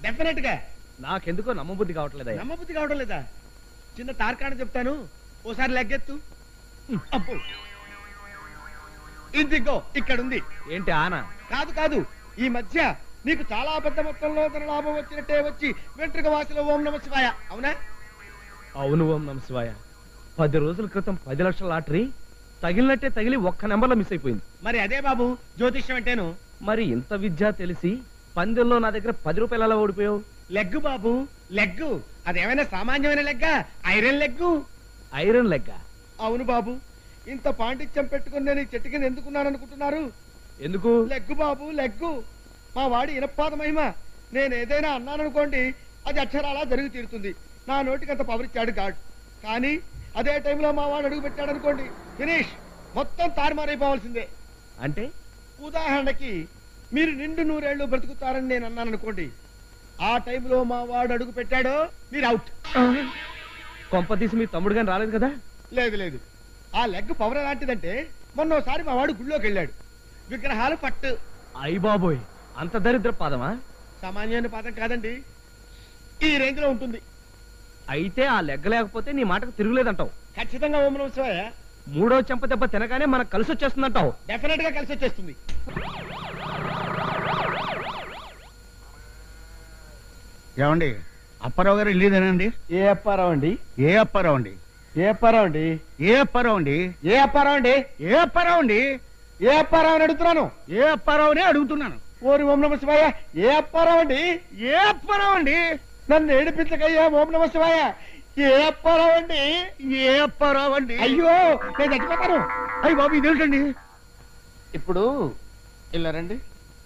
Definite గా నాకెందుకో నమ్మబుద్ధి కావట్లేదయ్యా నమ్మబుద్ధి కావడం లేదా చిన్న తార్కాణ చెప్తాను ఓసారి లెగ్గెత్తు అబ్బో ఇదిగో ఇక్కడ ఉంది ఏంటి ఆన కాదు కాదు ఈ మధ్య నీకు చాలా పెద్ద మొత్తంలో ధన లాభం వచ్చినట్టే వచ్చి వెంట్రుక వాసిలో ఓం నమ శివాయ అవునా అవును ఓం నమ శివాయ పది రోజుల క్రితం పది లక్షల లాటరీ తగిలినట్టే తగిలి ఒక్క నెంబర్లో మిస్ అయిపోయింది మరి అదే బాబు జ్యోతిష్యం అంటేను మరి ఇంత విద్య తెలిసి పందెంలో నా దగ్గర పది రూపాయలు ఎలా ఓడిపోయావు లెగ్గు బాబు లెగ్గు అదేమైనా సామాన్యమైన లెగ్గా ఐరన్ లెగ్గు ఐరన్ లెక్క అవును బాబు ఇంత పాండిత్యం పెట్టుకుని నేను ఈ చెట్టు కింద ఎందుకున్నాను అనుకుంటున్నారు ఎందుకు లెగ్గు బాబు లెగ్గు మా వాడి ఇనపాద మహిమ నేను ఏదైనా అన్నాననుకోండి అది అక్షరాలా జరిగి తీరుతుంది నా నోటికి అంత పవర్ ఇచ్చాడు గాడ్ కానీ అదే టైంలో మా వాడు అడుగు పెట్టాడు అనుకోండి ఫినిష్ మొత్తం తారుమారైపోవాల్సిందే అంటే ఉదాహరణకి మీరు నిండు నూరేళ్లు బ్రతుకుతారని నేను అన్నాను అనుకోండి ఆ టైంలో మా వాడు అడుగు పెట్టాడో మీరు అవుట్ కొంప తీసి మీ తమ్ముడు గాని రాలేదు కదా లేదు లేదు ఆ లెగ్ పవర్ ఎలాంటిదంటే మొన్నోసారి మా వాడు గుళ్ళోకి వెళ్ళాడు విగ్రహాలు పట్టు అయ్య బాబోయ్ అంత దరిద్ర పాదమా సామాన్యమైన పాదం కాదండి ఈ రేంజ్ లో ఉంటుంది అయితే ఆ లెగ్గ లేకపోతే నీ మాటకు తిరుగులేదంటావు ఖచ్చితంగా ఓం నమః శివాయ మూడో చెంప దెబ్బ తినగానే మనకు కలిసి వచ్చేస్తుందంటావు డెఫినెట్ గా కలిసి వచ్చేస్తుంది ఏమండి అప్పారావు గారు ఇల్లేదేనండి ఏ అప్పారావు అండి ఏ అప్పారావు అండి ఏ అప్పారావు అండి ఏ అప్పారావు అండి ఏ అప్పారావు అండి ఏ అప్పారావు అండి ఏ అప్పారావు అని అడుగుతున్నాను ఏ అప్పారావునే అడుగుతున్నాను ఓరి ఓం నమ శివాయ ఏ అప్పారావు అండి ఏ అప్పారావు అండి నన్ను ఏడిపించకయ్యా ఓం నమ శివాయ ఏ అప్పారావు అండి ఏ అప్పారావు అండి అయ్యో నేను చచ్చిపోతాను అయ్యి బాబు ఇదేంటండి ఇప్పుడు ఇలా రండి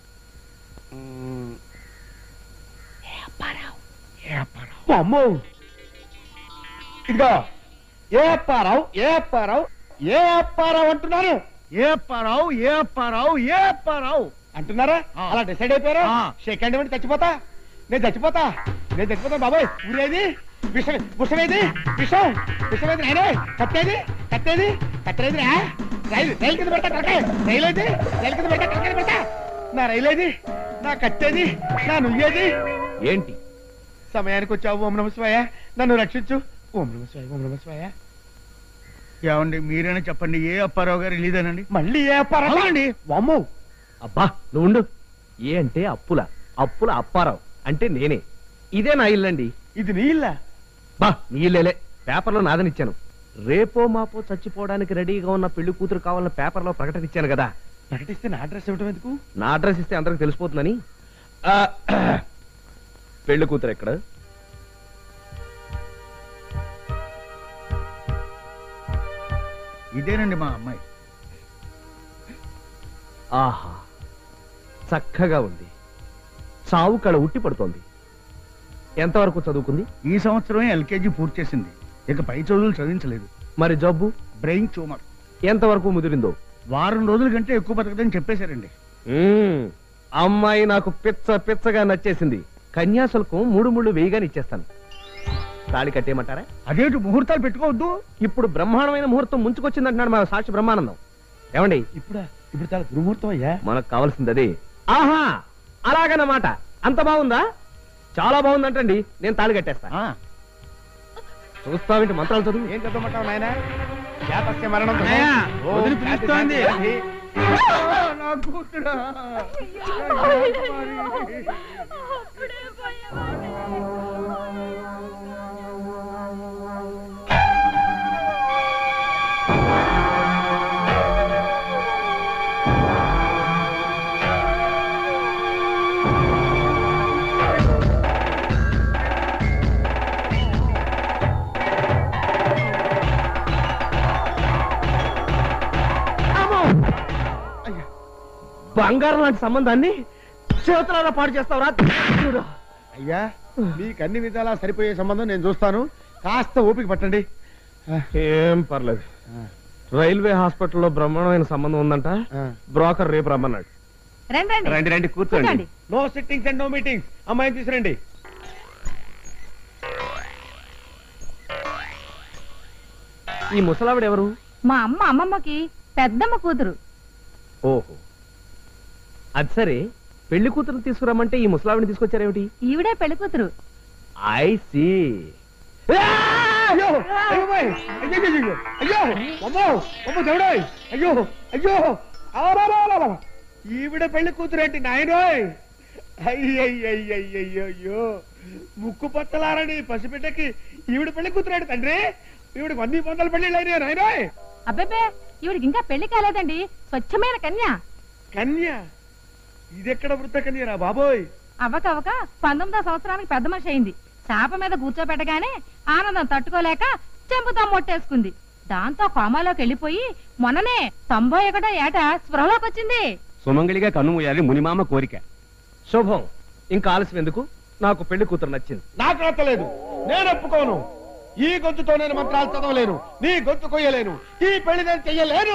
ఏ అప్పారావు అమ్మో ఇదిగో ఏ అప్పారావు ఏ అప్పారావు ఏ అప్పారావు అంటున్నాను ఏ అప్పారావు ఏ అప్పారావు ఏ అప్పారావు అంటున్నారా ఆ. అలా డిసైడ్ అయిపోయారు ఆ. సెకండ్ ఇవ్వండి చచ్చిపోతా నేను చచ్చిపోతా నేను చచ్చిపోతా బాబాయ్ ఊరేది విషం విషమేది విషం విషమేది రాయనే కట్టేది కట్టేది కట్టేది రా రైలు రైలు కింద పెడతా కరకాయ రైలు ఏది రైలు కింద పెడతా కరకాయ పెడతా నా రైలు ఏది నా కట్టేది నా నుయ్యేది ఏంటి సమయానికి వచ్చావు ఓం నమ శివాయ నన్ను రక్షించు ఓం నమ శివాయ ఓం నమ శివాయ ఏమండి మీరైనా చెప్పండి ఏ అప్పారావు గారు ఇల్లేదేనండి మళ్ళీ ఏ అప్పారావు అవునండి. వామ్మో అబ్బా నువ్వు ఉండు. ఏ అంటే అప్పుల అప్పుల అప్పారావు అంటే నేనే ఇదే నా ఇల్లండి ఇది నీ ఇల్లా బా నీ ఇల్లేలే పేపర్లో నాదనిచ్చాను రేపో మాపో చచ్చిపోవడానికి రెడీగా ఉన్న పెళ్లి కూతురు కావాలన్న పేపర్లో ప్రకటన ఇచ్చాను కదా ప్రకటిస్తే నా అడ్రస్ ఇవ్వడం ఎందుకు నా అడ్రస్ ఇస్తే అందరికి తెలిసిపోతుందని ఆ, పెళ్లి కూతురు ఎక్కడ ఇదేనండి మా అమ్మాయి ఆహా చక్కగా ఉంది చావు కళ ఉట్టి పడుతోంది ఎంతవరకు చదువుకుంది ఈ సంవత్సరమే ఎల్కేజీ పూర్తి చేసింది ఇక పై చదువులు చదివించలేదు మరి జబ్బు బ్రెయిన్ ట్యూమర్ ఎంతవరకు ముదిరిందో వారం రోజుల కంటే ఎక్కువ బతకదని చెప్పేశారండి మ్మ్. అమ్మాయి నాకు పిచ్చ పిచ్చగా నచ్చేసింది కన్యాశుల్కం మూడు ముళ్ళు వేయగానే ఇచ్చేస్తాను తాళి కట్టేయమంటారా అదేంటి ముహూర్తాలు పెట్టుకోవద్దు ఇప్పుడు బ్రహ్మాండమైన ముహూర్తం ముంచుకొచ్చిందంటున్నాడు మా సాక్షి బ్రహ్మానందం ఏమండి ఇప్పుడా ఇప్పుడు చాలా దుర్ముహూర్తం అయ్యా మనకు కావాల్సింది అదే ఆహా అలాగన్నమాట అంత బాగుందా చాలా బాగుందంటండి నేను తాళి కట్టేస్తా ఆ, చూస్తావేంటి మంత్రాలు చదువు ఏం చదవమంటావు నాయన జాతస్య మరణం అన్నయ్య, ఓం వదిలి శాంతి, పిలుస్తోంది. శాంతి, శాంతి. నా కూతురా. బంగారం లాంటి సంబంధాన్ని చేతులారా పాడు చేస్తావురా చూడు. అయ్యా మీకు అన్ని విధాలా సరిపోయే సంబంధం నేను చూస్తాను కాస్త ఓపిక పట్టండి ఏం పర్లేదు రైల్వే హాస్పిటల్లో బ్రహ్మాండమైన సంబంధం ఉందంట బ్రోకర్ రేపు రమ్మన్నాడు రండి రండి రండి రండి కూర్చోండి కూర్చోండి no sittings and no meetings అమ్మాయిని తీసురండి ఈ ముసలావిడ ఎవరు మా అమ్మ అమ్మమ్మకి పెద్దమ్మ కూతురు ఓహో అది సరే పెళ్లి కూతురు తీసుకురమ్మంటే ఈ ముసలావిని తీసుకొచ్చారేమిటి ఈవిడే పెళ్లి కూతురు ఐ సి అయ్యో అయ్యో బాయ్ అయ్యో అయ్యో అయ్యో అమ్మో అమ్మో దేవుడోయ్ అయ్యో అయ్యో ఆరారారా ఈవిడ పెళ్లి కూతురేంటి నాయనోయ్ అయ్యయ్యయ్యయ్యో ముక్కు పచ్చలారని పసిబిడ్డకి ఈవిడ పెళ్లి కూతురేంటి తండ్రి ఈవిడకి వంద వందల పెళ్లి అయినాయి నాయనోయ్ అబ్బబ్బే ఈవిడికి ఇంకా పెళ్లి కాలేదండి స్వచ్ఛమైన కన్య కన్య ఇదెక్కడ వృత్త కన్యరా బాబోయ్ అవ్వకవ్వక పంతొమ్మిదో సంవత్సరానికి పెద్ద మనిషి అయింది చాప మీద కూర్చోబెట్టగానే ఆనందం తట్టుకోలేక చెంపుతా మొట్టేసుకుంది దాంతో కోమాలోకి వెళ్ళిపోయి మొన్ననే తొంభై ఒకటో ఏట స్పృహలోకి వచ్చింది సుమంగళిగా కన్ను మూయాలి మునిమామ కోరిక శుభం ఇంకా ఆలస్యం ఎందుకు నాకు పెళ్లి కూతురు నచ్చింది నాకు నచ్చలేదు నేను ఒప్పుకోను ఈ గొంతుతో నేను మంత్రాలు చదవలేను నీ గొంతు కొయ్యలేను ఈ పెళ్లి నేను చెయ్యలేను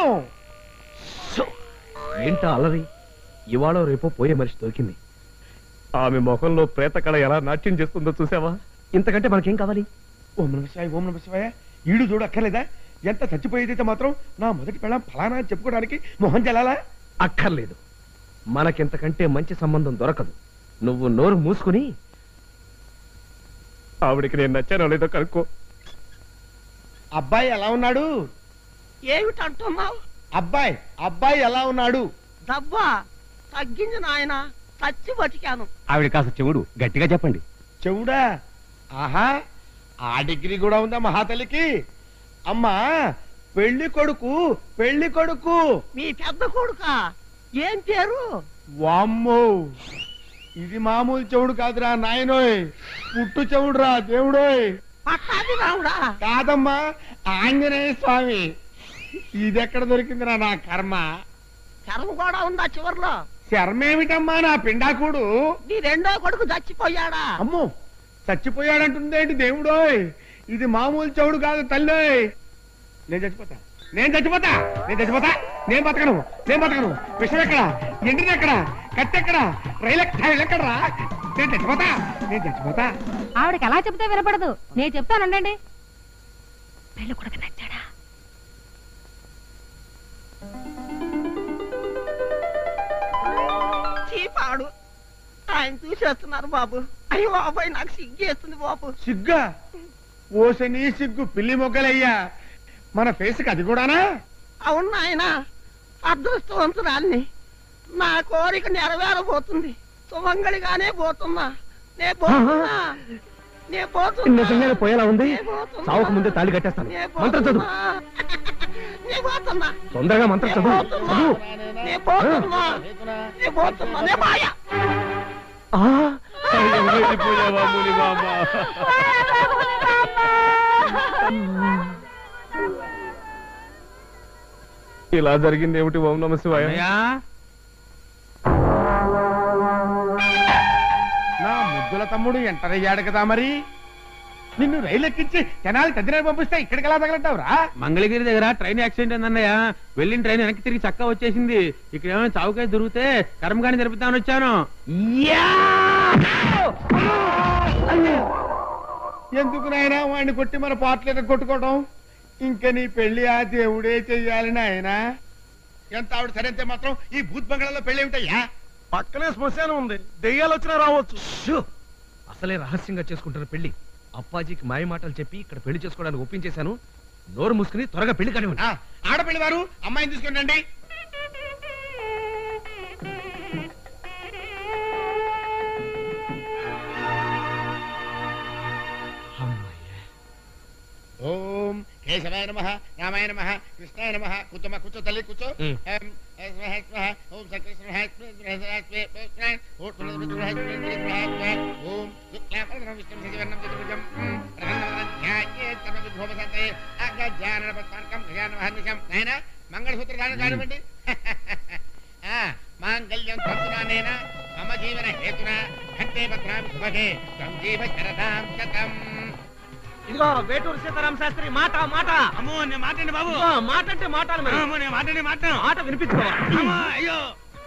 ఏంటా అలరి ఇవాళ రేపో పోయే మనిషి దొరికింది ఆమె ముఖంలో ప్రేతకళ ఎలా నాట్యం చేస్తుందో చూసావా ఇంతకంటే మనకేం కావాలి ఓం నమ శివాయ ఓం నమ శివాయ ఈడు చూడు అక్కర్లేదా ఎంత చచ్చిపోయేదైతే మాత్రం నా మొదటి పెళ్ళం ఫలానా అని చెప్పుకోవడానికి మొహం జలాలా అక్కర్లేదు మనకింతకంటే మంచి సంబంధం దొరకదు నువ్వు నోరు మూసుకుని ఆవిడికి నేను నచ్చానో లేదో కనుక్కో అబ్బాయి ఎలా ఉన్నాడు ఏమిటంటున్నావు అబ్బాయి అబ్బాయి ఎలా ఉన్నాడు డబ్బా తగ్గింది నాయన చచ్చి బతికాను ఆవిడ కాస్త చెవుడు గట్టిగా చెప్పండి చెవుడా ఆహా ఆ డిగ్రీ కూడా ఉందా మహాతల్లికి అమ్మా పెళ్లి కొడుకు పెళ్లి కొడుకు మీ పెద్ద కొడుక ఏం పేరు వామ్మో ఇది మామూలు చెవుడు కాదురా నాయనోయ్ పుట్టు చెవుడురా దేవుడోయ్ పట్టాది రావుడా కాదమ్మా ఆంజనేయ స్వామి ఇదెక్కడ దొరికిందిరా నా కర్మ కర్మ కూడా ఉందా చివర్లో శర్మేమిటమ్మా నా పిండాకుడు నీ రెండో కొడుకు చచ్చిపోయాడా అమ్మో చచ్చిపోయాడంటుందేంటి దేవుడోయ్ ఇది మామూలు చెవుడు కాదు తల్లోయ్ నేను చచ్చిపోతా నేను చచ్చిపోతా నేను చచ్చిపోతా నేను బతకను నేను బతకను విషయం ఎక్కడ ఎండిది ఎక్కడ కత్తి ఎక్కడ రైలు ఎక్కడ రైలు ఎక్కడరా నేను చచ్చిపోతా నేను చచ్చిపోతా ఆవిడకి ఎలా చెప్తే వినపడదు నేను చెప్తానండి పెళ్లి కొడుకు నచ్చాడా చీపాడు ఆయన చూసేస్తున్నారు బాబు అయ్యో బాబాయ్ నాకు సిగ్గేస్తుంది బాబు సిగ్గా ఓసని సిగ్గు పిల్లి మొగ్గలయ్యా మన ఫేస్కి అది కూడానా అవును నాయన అదృష్టవంతురాల్ని నా కోరిక నెరవేరబోతుంది సుమంగళిగానే పోతున్నా నే పోతున్నా నే పోతున్నా నిజంగానే పోయేలా ఉంది నే పోతున్నా. సావుకు ముందే తాళి కట్టేస్తాను నే మంత్రం చదువు పోతున్నా. నే పోతున్నా తొందరగా మంత్రం నే చదువు పోతున్నా. చదువు నే పోతున్నా నే పోతున్నా నే మాయ ఆ, వెళ్ళిపోయావా మునిమామ ఇలా జరిగింది ఏమిటి ఓం నమ శివాయ నా ముద్దుల తమ్ముడు ఎంటర్ అయ్యాడు కదా మరి నిన్ను రైలు ఎక్కించి తెనాలి తదిన పంపిస్తే ఇక్కడికి ఎలా తగలంటావురా మంగళగిరి దగ్గర ట్రైన్ యాక్సిడెంట్ అయిందన్నయ్య వెళ్ళిన ట్రైన్ వెనక్కి తిరిగి చక్క వచ్చేసింది ఇక్కడ ఏమైనా చావుకాయ దొరికితే కర్మగాని జరుపుతామని వచ్చాను ఎందుకు నాయనా వాడిని కొట్టి మన పాటలు కొట్టుకోవడం ఇంకా నీ పెళ్లి ఆ దేవుడే చెయ్యాలి నాయనా ఎంత ఆవిడ సరైతే మాత్రం ఈ భూత్ బంగాళాలో పెళ్లి ఏమిటయ్యా పక్కనే శ్మశానం ఉంది దెయ్యాలు వచ్చినా రావచ్చు షూ! అసలే రహస్యంగా చేసుకుంటున్న పెళ్లి అప్పాజీకి మాయ మాటలు చెప్పి ఇక్కడ పెళ్లి చేసుకోవడానికి ఒప్పించేశాను నోరు మూసుకుని త్వరగా పెళ్లి కానివ్వండి ఆ, ఆడపిల్లి వారు అమ్మాయిని తీసుకుని ఓం కేశవాయ నమ రామాయ నమ కృష్ణాయ నమ కూర్చోమా కూర్చో తల్లి కూర్చో ఉమ్. ఏం, ఏ స్మహ, స్మహ, ఓం సకృష్ణ ఓం శుక్లాపరధరం విష్ణుం శశివర్ణం చతుర్భుజం ఉమ్, ప్రసన్నవదనం ధ్యాయేత్ సర్వ విఘ్నోపశాంతయే. అగజాననపద్మార్కం గజాననమహర్నిశం. నాయనా మంగళసూత్ర దానం కానివ్వండి ఆ, మాంగళ్యం తంతునానేన మమ జీవన హేతున కంటే భద్రామి శుభగే సంజీవ శరదాం శతం ఇదిగో వేటూరు సీతారామ శాస్త్రి మాట మాట అమ్మో నేను మాట్లాడి బాబు ఇదిగో, మాట అంటే మాటలు మరి. అమ్మో నేను మాట్లాడి మాట మాట వినిపించుకోవాలి అయ్యో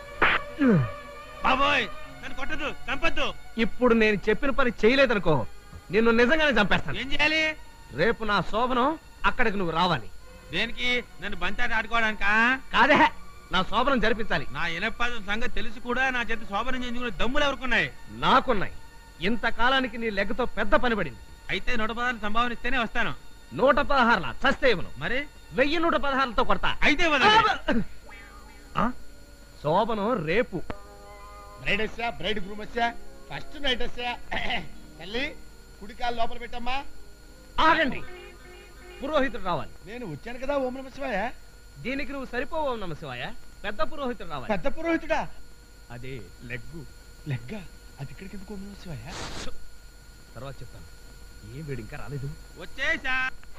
బాబోయ్ నన్ను కొట్టదు చంపద్దు ఇప్పుడు నేను చెప్పిన పని చేయలేదనుకో నిన్ను నిజంగానే చంపేస్తాను ఏం చేయాలి రేపు నా శోభనం అక్కడికి నువ్వు రావాలి దేనికి నన్ను బంతాటి ఆడుకోవడానికా కాదే నా శోభనం జరిపించాలి నా ఇనపాదం సంగతి తెలిసి కూడా నా చేత శోభనం చేయించుకునే దమ్ములు ఎవరుకున్నాయి నాకున్నాయి ఇంతకాలానికి నీ లెగ్గతో పెద్ద పని పడింది అయితే నూట పదాలు సంభావన ఇస్తేనే వస్తాను నూట పదహారుల చస్తే ఇవ్వను మరి వెయ్యి నూట పదహారులతో కొడతా అయితే వదలండి. ఆ? శోభనం రేపు బ్రైడ్ వచ్చా బ్రైడ్ గ్రూమ్ వచ్చా ఫస్ట్ నైట్ వచ్చా తల్లి కుడికాలు లోపల పెట్టమ్మా ఆగండి పురోహితుడు రావాలి నేను వచ్చాను కదా ఓం నమ శివాయ దీనికి నువ్వు సరిపోవు నమ శివాయ పెద్ద పురోహితుడు రావాలి పెద్ద పురోహితుడా అదే లెగ్గు లెగ్గా అది ఇక్కడికి ఎందుకు ఓం నమ శివాయ తర్వాత చెప్తాను ఏం వీడు ఇంకా రాలేదు వచ్చేసా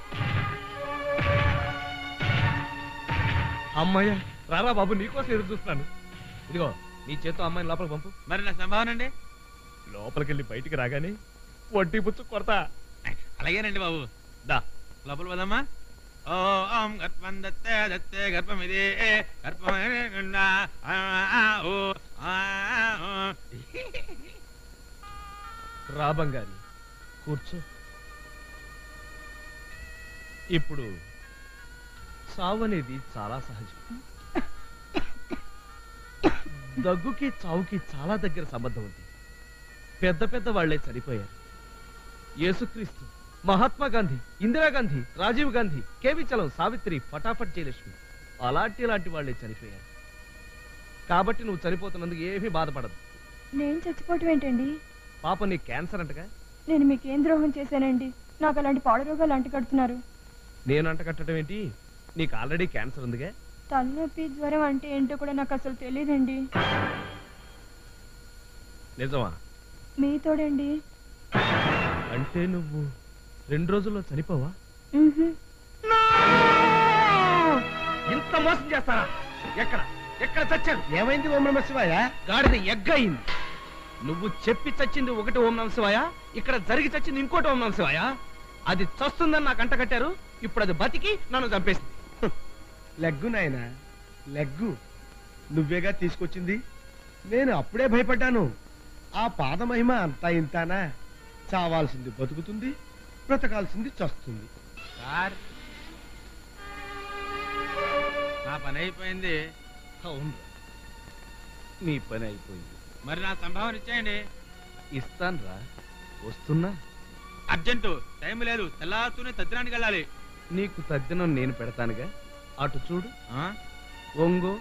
అమ్మాయ్యా రారా బాబు నీకోసం ఎదురు చూస్తున్నాను ఇదిగో నీ చేత్తో అమ్మాయిని లోపలికి పంపు మరి నా సంభావన అండి లోపలికి వెళ్ళి బయటికి రాగానే వడ్డీ పుచ్చు కొడతా అలాగేనండి బాబు దా లోపల పోదామా ఓ ఓం గర్భం దత్తే దత్తే గర్భం ఇది గర్భం ఓ ఆ, ఓ. రా బంగారి కూర్చో ఇప్పుడు చావు అనేది చాలా సహజం దగ్గుకి చావుకి చాలా దగ్గర సంబంధం ఉంది పెద్ద పెద్ద వాళ్లే చనిపోయారు యేసుక్రీస్తు మహాత్మా గాంధీ ఇందిరాగాంధీ రాజీవ్ గాంధీ కేవి చలం సావిత్రి ఫటాఫట్ జయలక్ష్మి అలాంటి లాంటి వాళ్లే చనిపోయారు కాబట్టి నువ్వు చనిపోతున్నందుకు ఏమీ బాధపడదు నేను చచ్చిపోవటం ఏంటండి పాప నీ క్యాన్సర్ అంటగా నేను మీకేం ద్రోహం చేశానండి నాకు అలాంటి పాడు రోగాలు అంటు కడుతున్నారు నేను అంట కట్టడం ఏంటి నీకు ఆల్రెడీ క్యాన్సర్ ఉందిగా తలనొప్పి జ్వరం అంటే ఏంటో కూడా నాకు అసలు తెలియదండి నిజమా మీతోడండి అంటే నువ్వు రెండు రోజుల్లో చనిపోవా మ్హూ. ఇంత మోసం చేస్తారా ఎక్కడ ఎక్కడ చచ్చాను ఏమైంది ఓం నమ శివాయ గాడిద ఎగ్గయింది నువ్వు చెప్పి చచ్చింది ఒకటి ఓం నమ శివాయ ఇక్కడ జరిగి చచ్చింది ఇంకోటి ఓం నమ శివాయ అది చస్తుందని నాకు అంట కట్టారు ఇప్పుడు అది బతికి నన్ను చంపేసింది లెగ్గు నాయనా లెగ్గు నువ్వేగా తీసుకొచ్చింది నేను అప్పుడే భయపడ్డాను ఆ పాద మహిమ అంతా ఇంతానా చావాల్సింది బతుకుతుంది బ్రతకాల్సింది చస్తుంది సార్ నా పని అయిపోయింది అవును నీ పని అయిపోయింది మరి నా సంభావన ఇచ్చేయండి ఇస్తాను రా వస్తున్నా అర్జెంటు టైం లేదు తెల్లారుతూనే తద్దినానికి వెళ్ళాలి నీకు తద్దినం నేను పెడతానుగా అటు చూడు ఆ? ఒంగు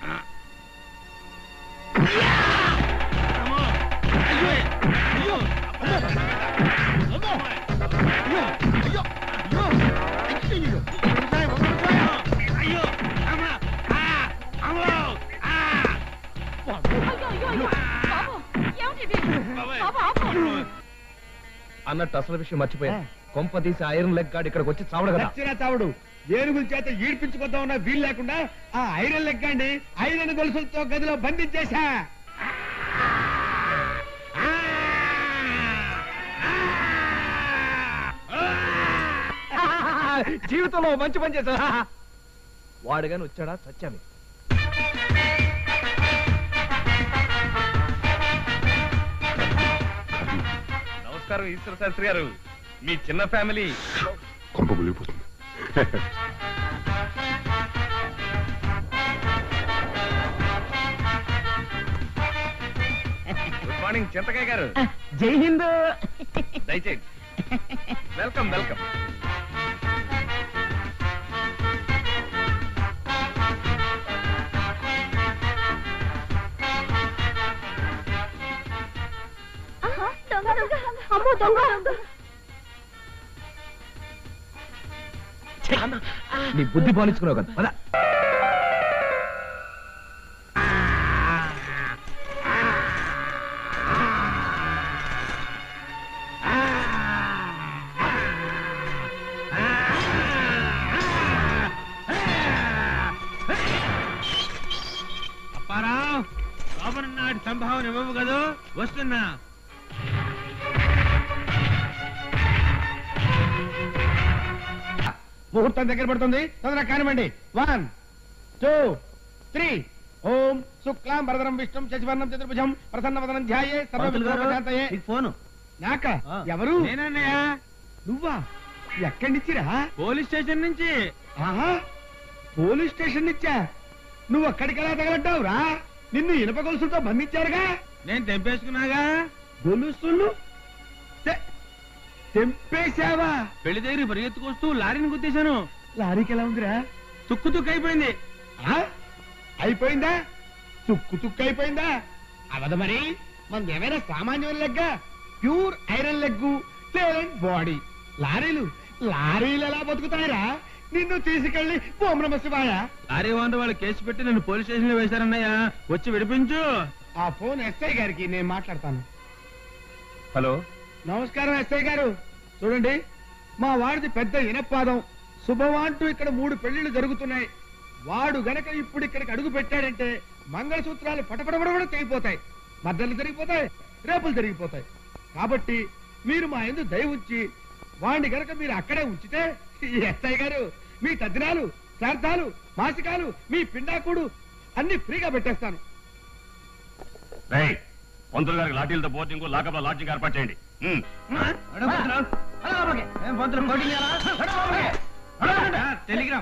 అయ్యో అమ్మ! ఆ! అమ్మో! ఆ! బాబాయ్! అన్నట్టు అసలు విషయం మర్చిపోయా కొంప తీసి ఐరన్ లెగ్ గాడు ఇక్కడికి వచ్చి చావడు కదా చచ్చిన చావుడు ఏనుగుల చేత ఈడ్పించుకొద్దాం ఉన్న వీలు లేకుండా ఆ ఐరన్ లెక్కండి ఐరన్ గొలుసులతో గదిలో బంధించేశా జీవితంలో మంచి పని చేశా వాడుగాని వచ్చాడా సత్యామి నమస్కారం ఈశ్వర శాస్త్రి గారు మీ చిన్న ఫ్యామిలీ కొంప మునిగిపోతుంది గుడ్ మార్నింగ్ చింతకాయ గారు జై హింద్ దయచేయండి వెల్కమ్ వెల్కమ్ అమ్మో దొంగ నీ బుద్ధి పాలించుకున్నావు కదా పద. అప్పారావు లోపల నాటి సంభావన ఇవ్వవు కదా వస్తున్నా ముహూర్తం దగ్గర పడుతుంది తొందరగా కానివ్వండి వన్ టూ త్రీ ఓం శుక్లాం వరదరం విష్ణుం శశివర్ణం చతుర్భుజం ప్రసన్న వదనం ధ్యాయే సర్వశాంతయే ఫోను నాక ఆ. ఎవరు నేనన్నయ్య నువ్వా ఎక్కడి నుంచిరా పోలీస్ స్టేషన్ నుంచి ఆహా పోలీస్ స్టేషన్ నుంచా నువ్వు అక్కడికెలా తగలంటావురా నిన్ను ఇనుప గొలుసులతో బంధించారుగా నేను తెంపేసుకున్నాగా గొలుసులు తె- తెంపేశావా పెళ్లి దగ్గర పరిగెత్తుకొస్తూ లారీని గుద్దేశాను లారీకి ఎలా ఉందిరా తుక్కు తుక్కు అయిపోయింది ఆ? అయిపోయిందా తుక్కు తుక్కు అయిపోయిందా అవద మరి మనది ఏమైనా సామాన్యమైన లెగ్గ ప్యూర్ ఐరన్ లెగ్గు లేదంటే బాడీ లారీలు లారీలు ఎలా బతుకుతాయిరా నిన్ను తీసుకెళ్లి ఓం నమ శివాయ లారీ ఓనర్ వాళ్ళు కేసు పెట్టి నన్ను పోలీస్ స్టేషన్ లో వేశారన్నయ్య వచ్చి విడిపించు ఆ ఫోన్ ఎస్ఐ గారికి నేను మాట్లాడతాను హలో నమస్కారం ఎస్ఐ గారు చూడండి మా వాడిది పెద్ద ఇనపాదం శుభవాంటూ ఇక్కడ మూడు పెళ్లిళ్ళు జరుగుతున్నాయి వాడు గనక ఇప్పుడు ఇక్కడికి అడుగు పెట్టాడంటే మంగళసూత్రాలు పటపడబడ తెగిపోతాయి మద్దలు జరిగిపోతాయి రేపులు జరిగిపోతాయి కాబట్టి మీరు మా ఎందు దయ ఉంచి వాడిని గనక మీరు అక్కడే ఉంచితే ఈ ఎస్ఐ గారు మీ తద్దినాలు శ్రార్థాలు మాసికాలు మీ పిండాకుడు అన్ని ఫ్రీగా పెట్టేస్తాను పంతులు గారికి లాఠీలతో బోర్డింగ్ లాకప్ లాడ్జింగ్ ఏర్పాటు చేయండి ఉమ్. టెలిగ్రామ్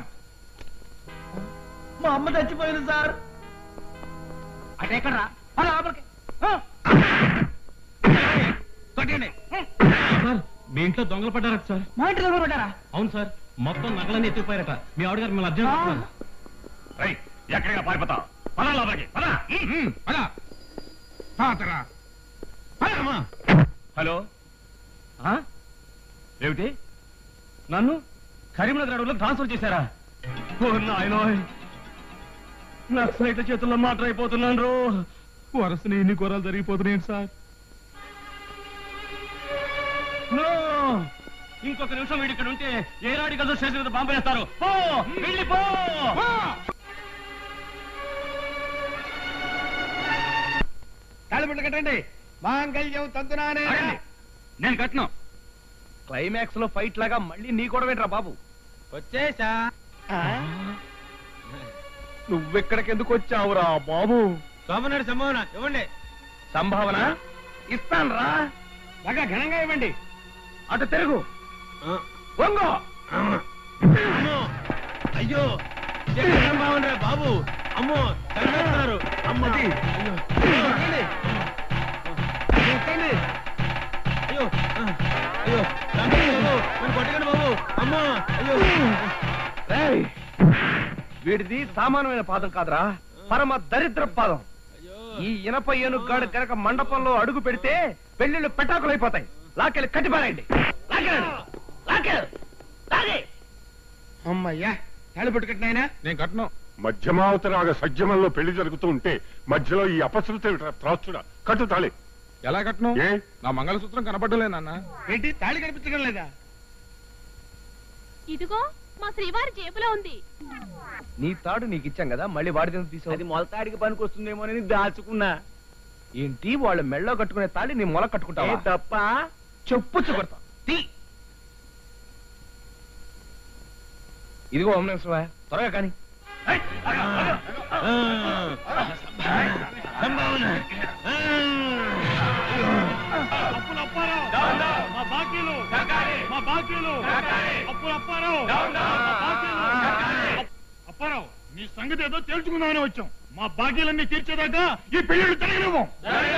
మా అమ్మ చచ్చిపోయింది సార్ అంటే ఎక్కడ కొట్టండి సార్ మీ ఇంట్లో దొంగలు పడ్డారట సార్ మా ఇంటి దగ్గర కొట్టారా అవును సార్ మొత్తం నగలన్నీ ఎత్తుకుపోయారట మీ ఆవిడ గారు మిమ్మల్ని అర్జెంట్ చేస్తున్నారు. రేయ్, ఎక్కడికి పారిపోతా పదా లోపలికి పదా పద పాతరా పదమ్మా హలో ఆ? ఏమిటి నన్ను కరీంనగర్ అడవులో ట్రాన్స్ఫర్ చేశారా ఓ నాయనోయ్ నక్సలైట్ల చేతుల్లో మాట అయిపోతున్నాను రో వరుసని ఎన్ని కూరలు జరిగిపోతున్నాయి సార్ నో ఇంకొక నిమిషం వీడి ఇక్కడ ఉంటే ఏ రాడి గదు స్టేషన్ మీద బాంబు వేస్తారు పో వెళ్ళిపో తాళిబుట్లు కట్టండి మాంగళ్యం తంతునానే ఆగండి. నేను కట్నం క్లైమాక్స్ లో ఫైట్ లాగా మళ్ళీ నీ కూడా వినరా బాబు వచ్చేసా నువ్వెక్కడికి ఎందుకు వచ్చావురా బాబు సోమనాడు సంభావన ఇవ్వండి సంభావన ఇస్తాను రా బాగా ఘనంగా ఇవ్వండి అటు తిరుగు ఆ, వంగో అమ్మో అయ్యో ఇదే సంభావన రా బాబు అమ్మో చంపేస్తున్నారు అమ్మా అది. అయ్యో ఎక్కండి. ఎక్కండి. అయ్యో ఆ, అయ్యో చంపేయండి బాబు నన్ను కొట్టకండి బాబు అమ్మో అయ్యో రేయ్, వీడిది సామాన్యమైన పాదం కాదురా పరమ దరిద్ర పాదం అయ్యో ఈ ఇనప ఏనుగాడు కనుక మండపంలో అడుగు పెడితే పెళ్లిళ్ళు పెటాకులైపోతాయి లాకెళ్ళి కట్టిపారేయండి లాకెళ్ళండి. లాకెళ్ళు. లాగే. అమ్మయ్యా తాళిబుట్టు కట్టినాయనా నేను కట్టను మధ్యమావతరాగ సజ్జమంలో పెళ్లి జరుగుతూ ఉంటే మధ్యలో ఈ అపశృతి త్రాస్తుడా కట్టు తాళి ఎలా కట్టను ఏ నా మంగళసూత్రం కనపడలే నాన్న ఏంటి తాళి కనిపించడం లేదా ఇదిగో మా శ్రీవారి జేబులో ఉంది నీ తాడు నీకు ఇచ్చాం కదా మళ్ళీ వాడి దగ్గర తీసావు అది మొలతాడికి పనికి వస్తుందేమో అని దాచుకున్నా ఏంటి వాళ్ళ మెళ్ళో కట్టుకునే తాళి నీ మొల కట్టుకుంటావా తప్ప చెప్పు కొడతా తీ ఇదిగో ఓం నమః శివాయ త్వరగా కానీ సంభావన అప్పులు అప్పారావు మా బాకీలు మా బాకీలు అప్పులు అప్పారావు మా బాకీలు. అప్పారావు నీ సంగతి ఏదో తెలుసుకుందామని వచ్చాం మా బాకీలన్నీ తీర్చేదాకా ఈ పెళ్లిళ్ళు జరగనివ్వం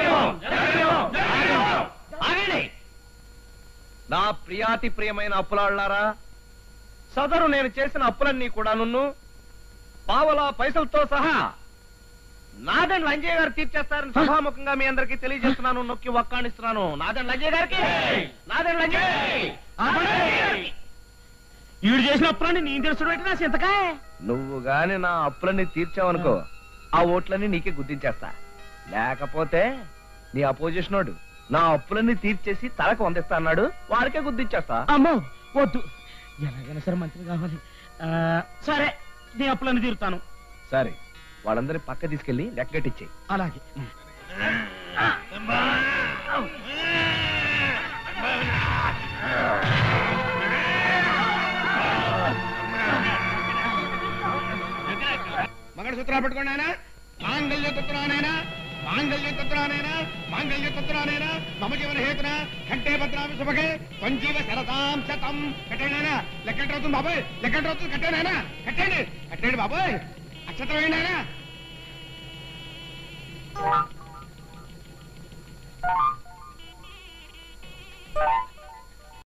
ఆగండి నా ప్రియాతి ప్రియమైన అప్పులాళ్ళారా సదరు నేను చేసిన అప్పులన్నీ కూడా నున్ను పావలా పైసలతో సహా నాదన్ లంజయ్య గారు తీర్చేస్తారని సభాముఖంగా మీ అందరికీ తెలియజేస్తున్నాను నొక్కి వక్కాణిస్తున్నాను నాదన్ లంజయ్య గారికి నాదన్ లంజయ్య గారికి. ఈడు చేసిన అప్పులన్నీ నేను తెలుసు నా సింతకాయ నువ్వు గాని నా అప్పులన్నీ తీర్చావనుకో ఆ ఓట్లన్నీ నీకే గుర్తించేస్తా లేకపోతే నీ అపోజిషన్ వాడు నా అప్పులన్నీ తీర్చేసి తలకు వందిస్తా అన్నాడు వాడికే గుర్తించేస్తా అమ్మో వద్దు ఎలాగైనా సరే మంత్రి కావాలి ఆ, సరే నీ అప్పులన్నీ తీరుతాను సరే వాళ్ళందరి పక్క తీసుకెళ్లి లెక్కటిచ్చేయి అలాగే మంగళసూత్రాలు పెట్టుకోండి ఆయన మాంగళ్య తత్రానైనా మాంగళ్య తత్రానైనా మాంగళ్య తత్రానైనా మమ జీవన హేతున కంటే భద్రామి శుభకే పంచీవ శరతాం శతం కట్టండి ఆయన లెక్కంటి అవుతుంది బాబాయ్ లెక్కంటి అవుతుంది కట్టండి ఆయన కట్టండి కట్టండి బాబాయ్ అక్షత్రం వేయండి ఆయన ఆ